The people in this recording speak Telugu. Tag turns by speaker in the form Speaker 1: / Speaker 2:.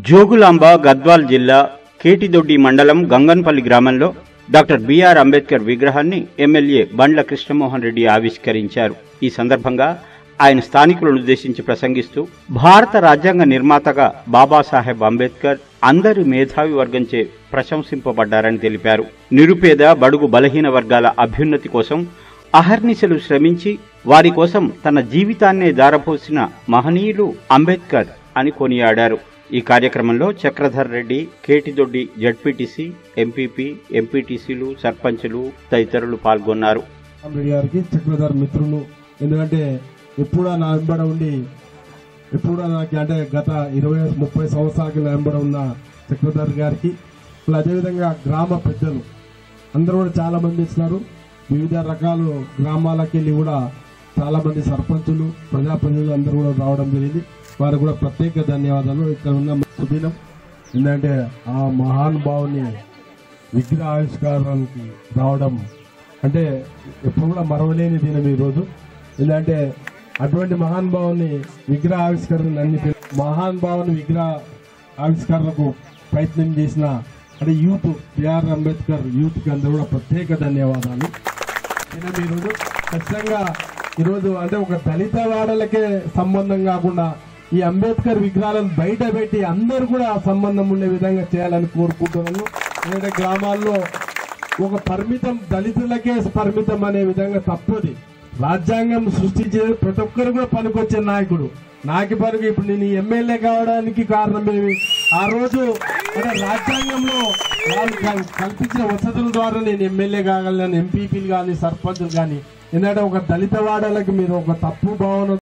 Speaker 1: జోగులాంబ గద్వాల్ జిల్లా కేటిదొడ్డి మండలం గంగన్పల్లి గ్రామంలో డాక్టర్ బిఆర్ అంబేద్కర్ విగ్రహాన్ని ఎమ్మెల్యే బండ్ల కృష్ణమోహన్ రెడ్డి ఆవిష్కరించారు ఈ సందర్భంగా ఆయన స్థానికులను ఉద్దేశించి ప్రసంగిస్తూ భారత రాజ్యాంగ నిర్మాతగా బాబాసాహెబ్ అంబేద్కర్ అందరి మేధావి వర్గంచే ప్రశంసింపబడ్డారని తెలిపారు నిరుపేద బడుగు బలహీన వర్గాల అభ్యున్నతి కోసం అహర్నిశలు శ్రమించి వారి కోసం తన జీవితాన్నే దారపోసిన మహనీయులు అంబేద్కర్ అని కొనియాడారు ఈ కార్యక్రమంలో చక్రధర్ రెడ్డి కేటిదొడ్డి జడ్పీటీసీ ఎంపీపీ ఎంపీటీసీలు సర్పంచులు తదితరులు పాల్గొన్నారు
Speaker 2: రెడ్డి గారికి చక్రధర్ మిత్రులు ఎందుకంటే ఎప్పుడా నా వెంబడ ఉండి ఎప్పుడా నాకు అంటే గత ఇరవై ముప్పై సంవత్సరాలకి నా వెంబడ ఉన్న చక్రధర్ గారికి ఇలా అదేవిధంగా గ్రామ పెద్దలు అందరూ కూడా చాలా మంది ఇచ్చినారు వివిధ రకాల గ్రామాలకు వెళ్ళి కూడా చాలా మంది సర్పంచులు ప్రజాప్రతినిధులు అందరూ కూడా రావడం జరిగింది వారికి కూడా ప్రత్యేక ధన్యవాదాలు ఇక్కడ ఉన్న సుదినం ఎందుకంటే ఆ మహానుభావుని విగ్రహ ఆవిష్కారానికి రావడం అంటే ఎప్పుడు కూడా మరవలేని దినం ఈ రోజు ఎందుకంటే అటువంటి మహానుభావుని విగ్రహ ఆవిష్కరణ అన్ని పిల- మహానుభావుని విగ్రహ ఆవిష్కరణకు ప్రయత్నం చేసిన అంటే యూత్ బిఆర్ అంబేద్కర్ యూత్ కి అందరూ కూడా ప్రత్యేక ధన్యవాదాలు దినం ఈరోజు ఖచ్చితంగా ఈరోజు అంటే ఒక దళిత వాడలకే సంబంధం కాకుండా ఈ అంబేద్కర్ విగ్రహాలను బయట పెట్టి అందరూ కూడా సంబంధం ఉండే విధంగా చేయాలని కోరుకుంటున్నాను ఎందుకంటే గ్రామాల్లో ఒక పరిమితం దళితులకే పరిమితం అనే విధంగా తప్పది రాజ్యాంగం సృష్టించే ప్రతి ఒక్కరు కూడా పనికొచ్చే నాయకుడు నాకి పనికి ఇప్పుడు నేను ఎమ్మెల్యే కావడానికి కారణం ఏమి ఆ రోజు అంటే రాజ్యాంగంలో వాళ్ళు కల్- కల్పించిన వసతుల ద్వారా నేను ఎమ్మెల్యే కాగలను ఎంపీపీలు కానీ సర్పంచులు కానీ ఎందుకంటే ఒక దళిత వాడలకు మీరు ఒక తప్పు భావన